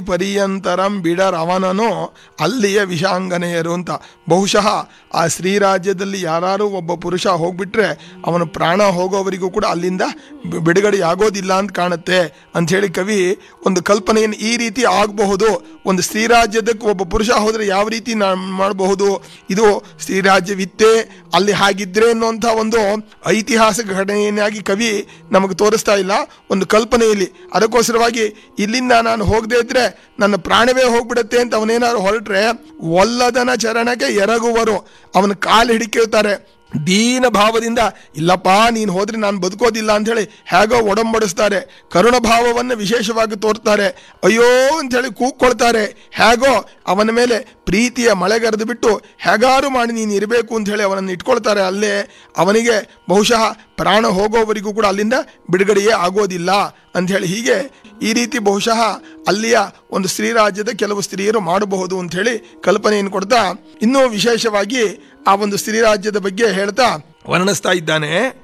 ಪರ್ಯಂತರಂ ಬಿಡರ್ ಅವನನು ಅಲ್ಲಿಯ ವಿಷಾಂಗನೆಯರು ಅಂತ ಬಹುಶಃ ಆ ಶ್ರೀರಾಜ್ಯದಲ್ಲಿ ಯಾರು ಒಬ್ಬ ಪುರುಷ ಹೋಗ್ಬಿಟ್ರೆ ಅವನ ಪ್ರಾಣ ಹೋಗೋವರೆಗೂ ಕೂಡ ಅಲ್ಲಿಂದ ಬಿ- ಬಿಡುಗಡೆ ಆಗೋದಿಲ್ಲ ಅಂತ ಕಾಣುತ್ತೆ ಅಂಥೇಳಿ ಕವಿ ಒಂದು ಕಲ್ಪನೆಯನ್ನು ಈ ರೀತಿ ಆಗಬಹುದು ಒಂದು ಶ್ರೀರಾಜ್ಯದಕ್ಕೆ ಒಬ್ಬ ಪುರುಷ ಹೋದ್ರೆ ಯಾವ ರೀತಿ ನಾ ಮಾಡಬಹುದು ಇದು ಶ್ರೀರಾಜ್ಯವಿತ್ತೇ ಅಲ್ಲಿ ಹಾಗಿದ್ರೆ ಅನ್ನುವಂಥ ಒಂದು ಐತಿಹಾಸಿಕ ಘಟನೆಯನ್ನಾಗಿ ಕವಿ ನಮಗೆ ತೋರಿಸ್ತಾ ಇಲ್ಲ ಒಂದು ಕಲ್ಪನೆಯಲ್ಲಿ ಅದಕ್ಕೋಸ್ಕರವಾಗಿ ಇಲ್ಲಿಂದ ನಾನು ಹೋಗದೆ ಇದ್ರೆ ನನ್ನ ಪ್ರಾಣವೇ ಹೋಗ್ಬಿಡುತ್ತೆ ಅಂತ ಅವನೇನಾದ್ರು ಹೊರಟ್ರೆ ಒಲ್ಲದನ ಚರಣಕ್ಕೆ ಎರಗುವರು ಅವನ ಕಾಲು ಹಿಡಿಕಿರ್ತಾರೆ ದೀನ ಭಾವದಿಂದ ಇಲ್ಲಪ್ಪ ನೀನು ಹೋದ್ರೆ ನಾನು ಬದುಕೋದಿಲ್ಲ ಅಂಥೇಳಿ ಹೇಗೋ ಒಡಂಬಡಿಸ್ತಾರೆ ಕರುಣ ಭಾವವನ್ನು ವಿಶೇಷವಾಗಿ ತೋರ್ತಾರೆ ಅಯ್ಯೋ ಅಂಥೇಳಿ ಕೂಗ್ಕೊಳ್ತಾರೆ ಹೇಗೋ ಅವನ ಮೇಲೆ ಪ್ರೀತಿಯ ಮಳೆಗರೆದು ಬಿಟ್ಟು ಹೇಗಾರು ಮಾಡಿ ನೀನು ಇರಬೇಕು ಅಂತ ಹೇಳಿ ಅವನನ್ನು ಇಟ್ಕೊಳ್ತಾರೆ ಅಲ್ಲೇ ಅವನಿಗೆ ಬಹುಶಃ ಪ್ರಾಣ ಹೋಗೋವರೆಗೂ ಕೂಡ ಅಲ್ಲಿಂದ ಬಿಡುಗಡೆಯೇ ಆಗೋದಿಲ್ಲ ಅಂಥೇಳಿ ಹೀಗೆ ಈ ರೀತಿ ಬಹುಶಃ ಅಲ್ಲಿಯ ಒಂದು ಸ್ತ್ರೀರಾಜ್ಯದ ಕೆಲವು ಸ್ತ್ರೀಯರು ಮಾಡಬಹುದು ಅಂತ ಹೇಳಿ ಕಲ್ಪನೆಯನ್ನು ಕೊಡ್ತಾ ಇನ್ನೂ ವಿಶೇಷವಾಗಿ ಆ ಒಂದು ಸ್ತ್ರೀರಾಜ್ಯದ ಬಗ್ಗೆ ಹೇಳ್ತಾ ವರ್ಣಿಸ್ತಾ ಇದ್ದಾನೆ